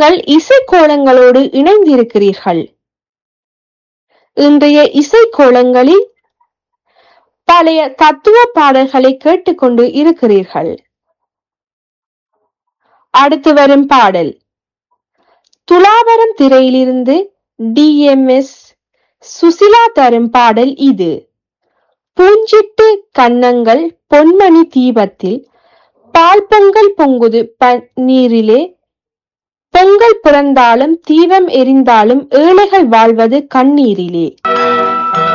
நீங்கள் இசைக்கோலங்களோடு இணைந்திருக்கிறீர்கள் இன்றைய இசைக்கோலங்களில் பழைய தத்துவ பாடல்களை கேட்டுக்கொண்டு இருக்கிறீர்கள் அடுத்து வரும் பாடல் துலாவரம் திரையிலிருந்து டிஎம்எஸ் சுசிலா தரும் பாடல் இது பூஞ்சிட்டு கன்னங்கள் பொன்மணி தீபத்தில் பால் பொங்கல் பொங்குது நீரிலே பொங்கல் பிறந்தாலும் தீபம் எரிந்தாலும் ஏழைகள் வாழ்வது கண்ணீரிலே